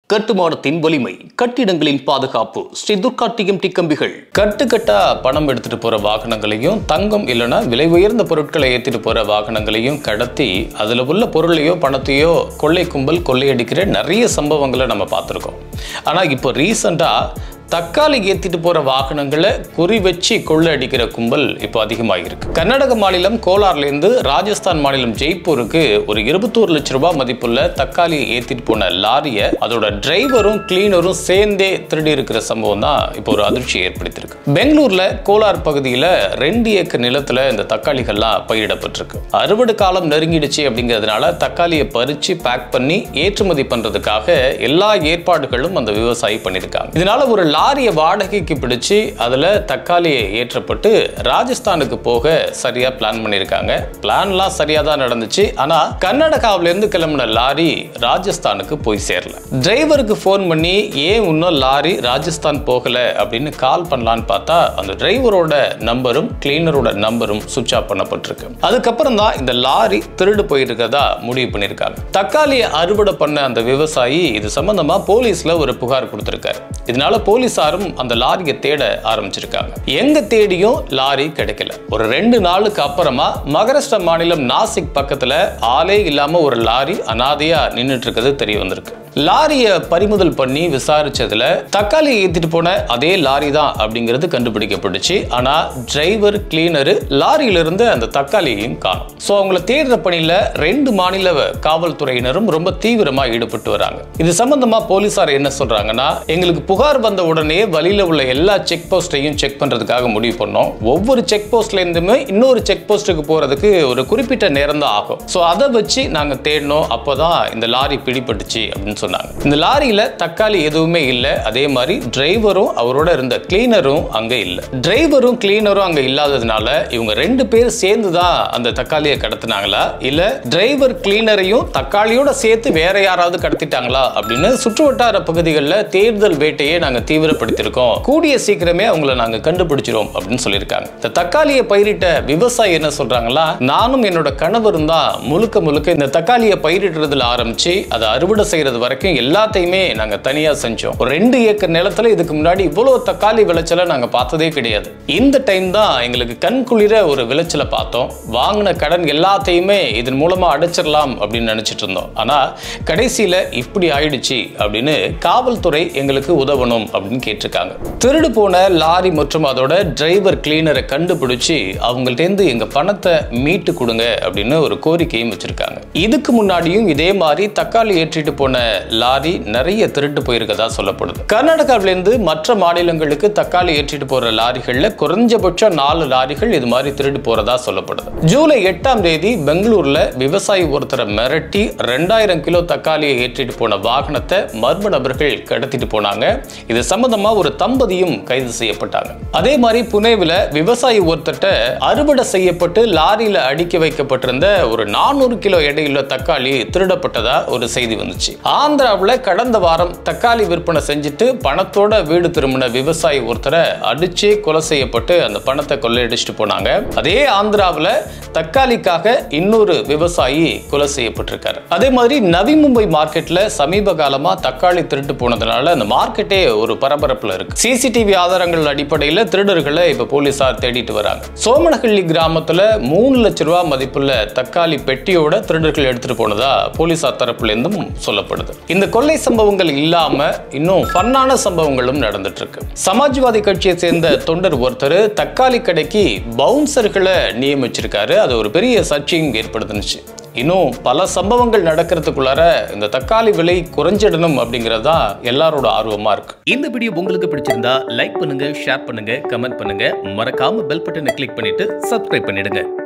கட்டுமானத்தின் வலிமை கட்டிடங்களின் பாதுகாப்பு ஸ்ரீ துர்கா டிஎம்டி கம்பிகள் கட்டுக்கட்டா பணம் எடுத்துட்டு போற வாகனங்களையும் தங்கம் இல்லைன்னா விலை உயர்ந்த பொருட்களை ஏற்றிட்டு போற வாகனங்களையும் கடத்தி அதுல உள்ள பொருளையோ பணத்தையோ கொள்ளை கும்பல் கொள்ளையடிக்கிற நிறைய சம்பவங்களை நம்ம பார்த்துருக்கோம் ஆனா இப்போ ரீசண்டா தக்காளி ஏத்திட்டு போற வாகனங்களை குறி வச்சு கொள்ளை அடிக்கிற கும்பல் இப்போ அதிகமாகிருக்கு கர்நாடக மாநிலம் கோலார்லேருந்து ராஜஸ்தான் மாநிலம் ஜெய்ப்பூருக்கு ஒரு இருபத்தோரு லட்ச ரூபாய் மதிப்புள்ள தக்காளி ஏத்திட்டு போன லாரியை அதோட டிரைவரும் கிளீனரும் சேர்ந்தே திருடி இருக்கிற சம்பவம் தான் இப்போ ஒரு அதிர்ச்சியை ஏற்படுத்தியிருக்கு பெங்களூர்ல கோலார் பகுதியில் ரெண்டு ஏக்கர் நிலத்துல இந்த தக்காளிகள்லாம் பயிரிடப்பட்டிருக்கு அறுவடை காலம் நெருங்கிடுச்சு அப்படிங்கிறதுனால தக்காளியை பறிச்சு பேக் பண்ணி ஏற்றுமதி பண்றதுக்காக எல்லா ஏற்பாடுகளும் அந்த விவசாயி பண்ணியிருக்காங்க இதனால ஒரு லாரியை வாடகைக்கு பிடிச்சு அதுல தக்காளியை ஏற்றப்பட்டு ராஜஸ்தானுக்கு போக சரியா பிளான் பண்ணியிருக்காங்க பிளான்லாம் சரியா தான் நடந்துச்சு ஆனா கர்நாடகாவில இருந்து கிளம்பின லாரி ராஜஸ்தானுக்கு போய் சேரல டிரைவருக்கு ஃபோன் பண்ணி ஏன் இன்னும் லாரி ராஜஸ்தான் போகல அப்படின்னு கால் பண்ணலான்னு பார்த்தா அந்த டிரைவரோட நம்பரும் கிளீனரோட நம்பரும் சுவிட்ச் ஆஃப் பண்ணப்பட்டிருக்கு அதுக்கப்புறம் தான் இந்த லாரி திருடு போயிருக்கிறதா முடிவு பண்ணியிருக்காங்க தக்காளியை அறுவடை பண்ண அந்த விவசாயி இது சம்பந்தமா போலீஸ்ல ஒரு புகார் கொடுத்திருக்காரு இதனால போலீசாரும் அந்த லாரியை தேட ஆரம்பிச்சிருக்காங்க எங்க தேடியும் லாரி கிடைக்கல ஒரு ரெண்டு நாளுக்கு அப்புறமா மகாராஷ்டிரா மாநிலம் நாசிக் பக்கத்துல ஆளே இல்லாம ஒரு லாரி அனாதையா நின்னுட்டு இருக்கிறது தெரிய வந்திருக்கு லாரியை பறிமுதல் பண்ணி விசாரிச்சதுல தக்காளி ஏத்திட்டு போன அதே லாரி தான் அப்படிங்கிறது கண்டுபிடிக்கப்பட்டுச்சு ஆனா டிரைவர் கிளீனர் லாரியிலிருந்து அந்த தக்காளியையும் காணும் ஸோ அவங்கள தேடுற பணியில ரெண்டு மாநில காவல்துறையினரும் ரொம்ப தீவிரமா ஈடுபட்டு வராங்க இது சம்பந்தமா போலீசார் என்ன சொல்றாங்கன்னா எங்களுக்கு புகார் வந்த உடனே வழியில உள்ள எல்லா செக் போஸ்டையும் செக் பண்றதுக்காக முடிவு பண்ணோம் ஒவ்வொரு செக் போஸ்ட்ல இருந்துமே இன்னொரு செக் போஸ்ட்டுக்கு போறதுக்கு ஒரு குறிப்பிட்ட நேரம் தான் ஆகும் ஸோ அதை வச்சு நாங்க தேடினோம் அப்போதான் இந்த லாரி பிடிபட்டுச்சு அப்படின்னு சொன்னாங்க இந்த லாரியில தக்காளி எதுவுமே இல்லை அதே மாதிரி டிரைவரும் அவரோட இருந்த கிளீனரும் அங்க இல்லை டிரைவரும் கிளீனரும் அங்க இல்லாததுனால இவங்க ரெண்டு பேர் சேர்ந்து தான் அந்த தக்காளியை கடத்தினாங்களா இல்ல டிரைவர் கிளீனரையும் தக்காளியோட சேர்த்து வேற யாராவது கடத்திட்டாங்களா அப்படின்னு சுற்றுவட்டார பகுதிகளில் தேர்தல் வேட்டையை நாங்க தீவிரப்படுத்தியிருக்கோம் கூடிய சீக்கிரமே அவங்கள நாங்க கண்டுபிடிச்சிரும் அப்படின்னு சொல்லியிருக்காங்க இந்த தக்காளியை பயிரிட்ட விவசாயி என்ன சொல்றாங்களா நானும் என்னோட கணவரும் தான் முழுக்க முழுக்க இந்த தக்காளியை பயிரிடுறதுல ஆரம்பிச்சு அதை அறுவடை செய்யறது வரைக்கும் எல்லாத்தையுமே நாங்க தனியா செஞ்சோம் ஒரு ரெண்டு ஏக்கர் நிலத்துல இதுக்கு முன்னாடி இவ்வளவு தக்காளி விளைச்சலை நாங்க பார்த்ததே கிடையாது இந்த டைம் தான் எங்களுக்கு கண் குளிர ஒரு விளைச்சலை பார்த்தோம் வாங்கின கடன் எல்லாத்தையுமே இதன் மூலமா அடைச்சிடலாம் அப்படின்னு நினைச்சிட்டு இருந்தோம் ஆனா கடைசியில இப்படி ஆயிடுச்சு அப்படின்னு காவல்துறை எங்களுக்கு உதவணும் அப்படின்னு கேட்டிருக்காங்க திருடு போன லாரி மற்றும் அதோட டிரைவர் கிளீனரை கண்டுபிடிச்சு அவங்கள்ட்டேருந்து எங்க பணத்தை மீட்டு கொடுங்க அப்படின்னு ஒரு கோரிக்கையும் வச்சிருக்காங்க இதுக்கு முன்னாடியும் இதே மாதிரி தக்காளி ஏற்றிட்டு போன லாரி நிறைய திருட்டு போயிருக்கதா சொல்லப்படுது கர்நாடகாவிலிருந்து மற்ற மாநிலங்களுக்கு தக்காளி ஏற்றிட்டு போற லாரிகள்ல குறைஞ்சபட்சம் நாலு லாரிகள் இது மாதிரி திருடு போறதா சொல்லப்படுது ஜூலை எட்டாம் தேதி பெங்களூர்ல விவசாயி ஒருத்தரை மிரட்டி ரெண்டாயிரம் கிலோ தக்காளியை ஏற்றிட்டு போன வாகனத்தை மர்ம நபர்கள் கடத்திட்டு போனாங்க இது சம்பந்தமா ஒரு தம்பதியும் கைது செய்யப்பட்டாங்க அதே மாதிரி புனேவில் விவசாயி ஒருத்தட்ட அறுவடை செய்யப்பட்டு லாரியில அடுக்கி வைக்கப்பட்டிருந்த ஒரு நானூறு கிலோ எடையுள்ள தக்காளி திருடப்பட்டதா ஒரு செய்தி வந்துச்சு ஆந்திராவில் கடந்த வாரம் தக்காளி விற்பனை செஞ்சுட்டு பணத்தோட வீடு திரும்பின விவசாயி ஒருத்தரை அடிச்சே கொலை செய்யப்பட்டு அந்த பணத்தை கொள்ளையடிச்சிட்டு போனாங்க அதே ஆந்திராவில் தக்காளிக்காக இன்னொரு விவசாயி கொலை செய்யப்பட்டிருக்காரு அதே மாதிரி நவி மும்பை மார்க்கெட்ல சமீப காலமா தக்காளி திருட்டு போனதுனால அந்த மார்க்கெட்டே ஒரு பரபரப்புல இருக்கு சிசிடிவி ஆதாரங்கள் அடிப்படையில் திருடர்களை இப்ப போலீசார் தேடிட்டு வராங்க சோமனஹள்ளி கிராமத்துல மூணு லட்ச ரூபாய் மதிப்புள்ள தக்காளி பெட்டியோட திருடர்கள் எடுத்துட்டு போனதா போலீசார் தரப்புல இருந்தும் சொல்லப்படுது இந்த கொள்ளை சம்பவங்கள் இல்லாம இன்னும் ஃபன்னான சம்பவங்களும் நடந்துட்டு இருக்கு சமாஜ்வாதி கட்சியை சேர்ந்த தொண்டர் ஒருத்தர் தக்காளி கடைக்கு பவுன்சர்களை நியமிச்சிருக்காரு அது ஒரு பெரிய சர்ச்சையும் ஏற்படுத்துனுச்சு இன்னும் பல சம்பவங்கள் நடக்கிறதுக்குள்ளார இந்த தக்காளி விலை குறைஞ்சிடணும் அப்படிங்கிறது தான் எல்லாரோட ஆர்வமா இருக்கு இந்த வீடியோ உங்களுக்கு பிடிச்சிருந்தா லைக் பண்ணுங்க ஷேர் பண்ணுங்க கமெண்ட் பண்ணுங்க மறக்காம பெல் பட்டனை கிளிக் பண்ணிட்டு சப்ஸ்கிரைப் பண்ணிடுங்க